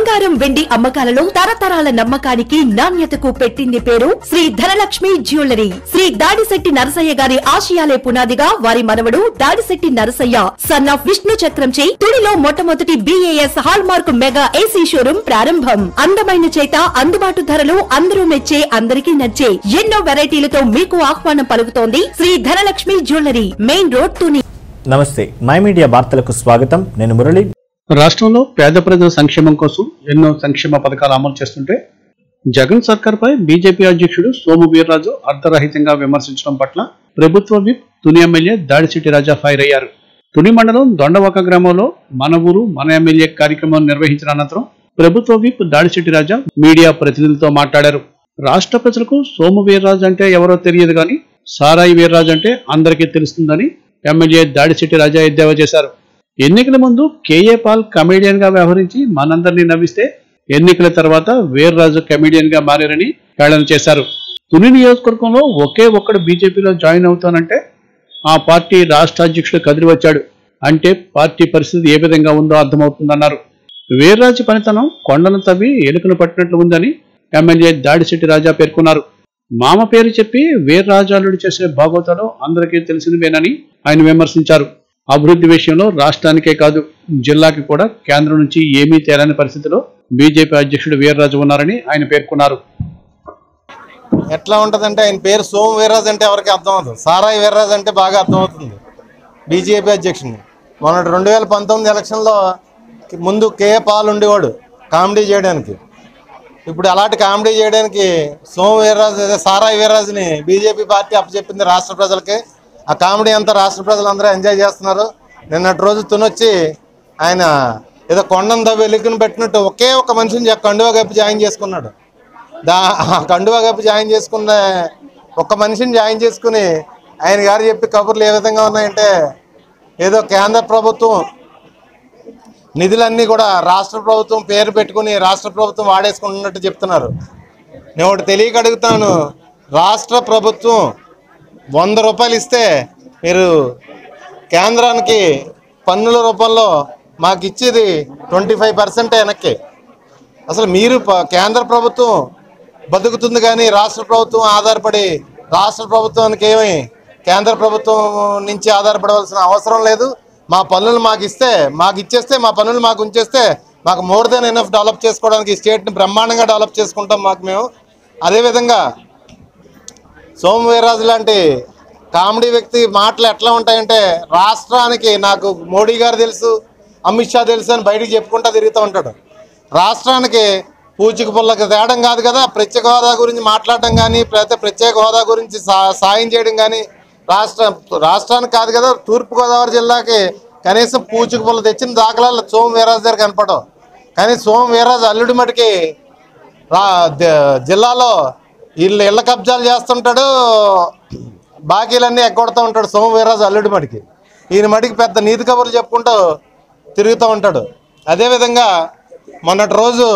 బంగారం వెండి అమ్మకాలలో తరతరాల నమ్మకానికి నాణ్యతకు పెట్టింది పేరు శ్రీ ధనలక్ష్మి జ్యువెలరీ శ్రీ దాడిశెట్టి నరసయ్య గారి ఆశయాలే పునాదిగా వారి మనవడు దాడిశెట్టి నరసయ్య సన్ ఆఫ్ విష్ణు చక్రంచే తుడిలో మొట్టమొదటి B A S hallmark mega AC showroom ప్రారంభం అందమైన చేత అందుబాటు ధరలు అందరూ మెచ్చే అందరికీ నచ్చే ఎన్నో వెరైటీలతో మీకు ఆహ్వానం పలుకుతోంది Shri Dhanalakshmi jewellery main road Tuni నమస్తే మై మీడియా వార్తలకు స్వాగతం నేను మురళి రాష్ట్రంలో పేద ప్రజల సంక్షేమం కోసం ఎన్నో సంక్షేమ పథకాలు అమలు చేస్తుంటే జగన్ సర్కార్పై బీజేపీ అధ్యక్షుడు సోము వీర్రాజు అర్ధరహితంగా విమర్శించడం పట్ల ప్రభుత్వ whip Tuni MLA Dadisetti Raja fire అయ్యారు తుని మండలం దొండవక గ్రామంలో మన ఊరు మన ఎమ్మెల్యే కార్యక్రమం నిర్వహించిన అనంతరం ప్రభుత్వ విప్ దాడిశెట్టి రాజా మీడియా ప్రతినిధులతో మాట్లాడారు రాష్ట్ర ప్రజలకు సోము వీర్రాజు అంటే ఎవరో తెలియదు కానీ సారాయి వీర్రాజు అంటే అందరికీ తెలుస్తుందని ఎమ్మెల్యే దాడిశెట్టి రాజా ఎద్దేవా చేశారు ఎన్నికల ముందు కేఏ పాల్ కమేడియన్ గా వ్యవహరించి మనందరినీ నవ్విస్తే ఎన్నికల తర్వాత వీర్రాజు కమేడియన్ గా మారారని హేళన చేశారు తుని నియోజకవర్గంలో ఒకే ఒక్కడు బీజేపీలో జాయిన్ అవుతానంటే ఆ పార్టీ రాష్ట్ర అధ్యక్షుడు కదిలి వచ్చాడు అంటే పార్టీ పరిస్థితి ఏ విధంగా ఉందో అర్థమవుతుందన్నారు వీర్రాజు పనితనం కొండను తవ్వి ఎలుకను పట్టినట్లు ఉందని ఎమ్మెల్యే దాడిశెట్టి రాజా పేర్కొన్నారు మామ పేరు చెప్పి వీర్రాజాలుడు చేసే బాగోతాలో అందరికీ తెలిసినవేనని ఆయన విమర్శించారు అభివృద్ధి విషయంలో రాష్ట్రానికే కాదు జిల్లాకి కూడా కేంద్రం నుంచి ఏమీ తేలని పరిస్థితిలో బీజేపీ అధ్యక్షుడు వీర్రాజు ఉన్నారని ఆయన పేర్కొన్నారు ఎట్లా ఉంటదంటే ఆయన పేరు సోము వీర్రాజు అంటే ఎవరికి అర్థం అవుతుంది సారాయి వీర్రాజు అంటే బాగా అర్థమవుతుంది బీజేపీ అధ్యక్షుడిని మొన్న రెండు వేల పంతొమ్మిది ఎలక్షన్లో ముందు కే పాల్ ఉండేవాడు కామెడీ చేయడానికి ఇప్పుడు అలాంటి కామెడీ చేయడానికి సోము వీర్రాజు అదే సారాయి వీర్రాజుని బీజేపీ పార్టీ అప్పచెప్పింది రాష్ట్ర ప్రజలకి ఆ కామెడీ అంతా రాష్ట్ర ప్రజలందరూ ఎంజాయ్ చేస్తున్నారు నిన్నటి రోజు తునొచ్చి ఆయన ఏదో కొండను దవ్వి వెలుగుని పెట్టినట్టు ఒకే ఒక మనిషిని జా- కండువా కప్పి జాయిన్ చేసుకున్నాడు దా ఆ కండువా కప్పి జాయిన్ చేసుకున్న ఒక్క మనిషిని జాయిన్ చేసుకుని ఆయన గారు చెప్పి కబుర్లు ఏ విధంగా ఉన్నాయంటే ఏదో కేంద్ర ప్రభుత్వం నిధులన్నీ కూడా రాష్ట్ర ప్రభుత్వం పేరు పెట్టుకుని రాష్ట్ర ప్రభుత్వం వాడేసుకుంటున్నట్టు చెప్తున్నారు నేను ఒకటి తెలియక అడుగుతాను రాష్ట్ర ప్రభుత్వం వంద రూపాయలు ఇస్తే మీరు కేంద్రానికి పన్నుల రూపంలో మాకు ఇచ్చేది ట్వంటీ ఫైవ్ పర్సెంట్ వెనక్కి అసలు మీరు ప- కేంద్ర ప్రభుత్వం బతుకుతుంది కానీ రాష్ట్ర ప్రభుత్వం ఆధారపడి రాష్ట్ర ప్రభుత్వానికి ఏమి కేంద్ర ప్రభుత్వం నుంచి ఆధారపడవలసిన అవసరం లేదు మా పనులు మాకు ఇస్తే మాకు ఇచ్చేస్తే మా పనులు మాకు ఉంచేస్తే మాకు మోర్ దెన్ ఎనఫ్ డెవలప్ చేసుకోవడానికి ఈ స్టేట్ని బ్రహ్మాండంగా డెవలప్ చేసుకుంటాం మాకు మేము అదేవిధంగా సోము వీర్రాజు లాంటి కామెడీ వ్యక్తి మాటలు ఎట్లా ఉంటాయంటే రాష్ట్రానికి నాకు మోడీ గారు తెలుసు అమిత్ షా తెలుసు అని బయటికి చెప్పుకుంటా తిరుగుతూ ఉంటాడు రాష్ట్రానికి పూచిక పుల్లకి తేడం కాదు కదా ప్రత్యేక హోదా గురించి మాట్లాడడం కానీ లేకపోతే ప్రత్యేక హోదా గురించి సా- సాయం చేయడం కానీ రాష్ట్ర రాష్ట్రానికి కాదు కదా తూర్పుగోదావరి జిల్లాకి కనీసం పూచిక పుల్ల తెచ్చిన దాఖలాలు సోము వీర్రాజు దగ్గర కనపడవు కానీ సోము వీర్రాజు అల్లుడి మటుకి రా ద- జిల్లాలో వీళ్ళు ఇళ్ళ కబ్జాలు చేస్తుంటాడు బాకీలన్నీ ఎగ్గొడుతూ ఉంటాడు సోము వీర్రాజు అల్లుడి మడికి ఈయన మడికి పెద్ద నీతి కబుర్లు చెప్పుకుంటూ తిరుగుతూ ఉంటాడు అదేవిధంగా మొన్నటి రోజు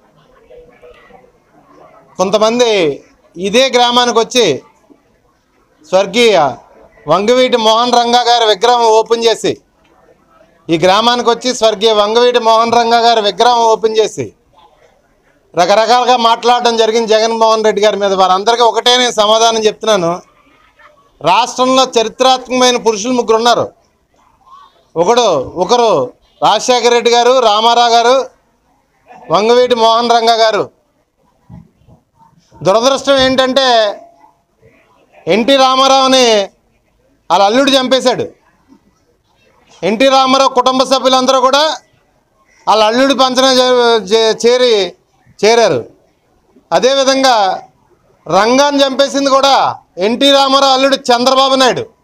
కొంతమంది ఇదే గ్రామానికి వచ్చి స్వర్గీయ వంగవీటి మోహన్ రంగా గారి విగ్రహం ఓపెన్ చేసి ఈ గ్రామానికి వచ్చి స్వర్గీయ వంగవీటి మోహన్ రంగా గారి విగ్రహం ఓపెన్ చేసి రకరకాలుగా మాట్లాడడం జరిగింది జగన్మోహన్ రెడ్డి గారి మీద వారందరికీ ఒకటే నేను సమాధానం చెప్తున్నాను రాష్ట్రంలో చరిత్రాత్మకమైన పురుషులు ముగ్గురు ఉన్నారు ఒకడు ఒకరు రాజశేఖర రెడ్డి గారు రామారావు గారు వంగవీటి మోహన్ రంగ గారు దురదృష్టం ఏంటంటే ఎన్టీ రామారావుని వాళ్ళ అల్లుడు చంపేశాడు ఎన్టీ రామారావు కుటుంబ సభ్యులందరూ కూడా వాళ్ళ అల్లుడి పంచన చే- చే- చేరి చేరారు అదేవిధంగా రంగాన్ని చంపేసింది కూడా ఎన్టీ రామారావు అల్లుడు చంద్రబాబు నాయుడు